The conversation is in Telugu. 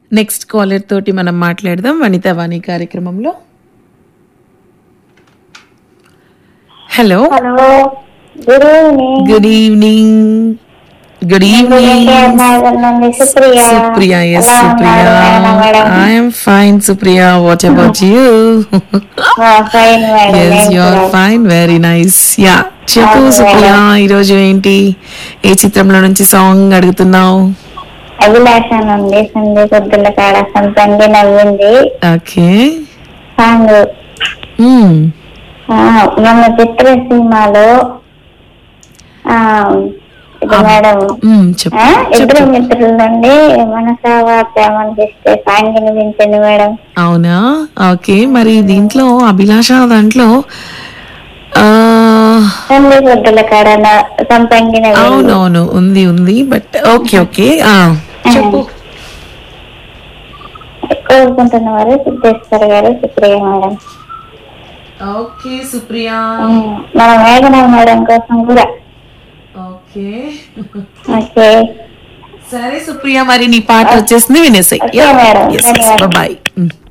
నెక్స్ట్ కాలర్ తోటి మనం మాట్లాడదాం వనిత వాణి కార్యక్రమంలో hello hello good evening good evening good evening Nagar నుండి సుప్రియ సుప్రియ ఎస్ ఎలా సుప్రియ ఉన్నారు madam? I'm fine Supriya what about you ah, fine madam yes నేను యు ఆర్ కూడా. ఫైన్ వెరీ నైస్ యా చెప్పు అవును, సుప్రియ ఈరోజు ఏంటి ఏ చిత్రంలో నుంచి సాంగ్ అడుగుతున్నావు అభిలాష నుండి సంధి కొద్దుల కాడ సంపంగి నవ్వింది ఓకే సాంగ్ ఆ, మొన్న చిత్ర సినిమాలో ఆ, ఇది మేడం చెప్పు ఆ, ఇద్దరు చెప్పు మిత్రుల నుండి మనసావా ప్రేమను చేస్తే సాంగ్ వినిపించింది మేడం అవునా ఓకే మరి దీంట్లో అభిలాష దాంట్లో ఆ, సంధి కొద్దుల కాడ న- సంపంగి నవ్వింది అవునవును ఉంది ఉంది బట్ ఓకే ఓకే ఆ, చెప్పు కోరుకుంటున్న వారు Siddheshwar garu Supriya madam okay Supriya um, మన మేఘన మేడం కోసం కూడా ఓకే ఓకే సరే సుప్రియ మరి నీ పాట వచ్చేసింది వినేసాయి Okay, madam. ధన్యవాదాలు. బాయ్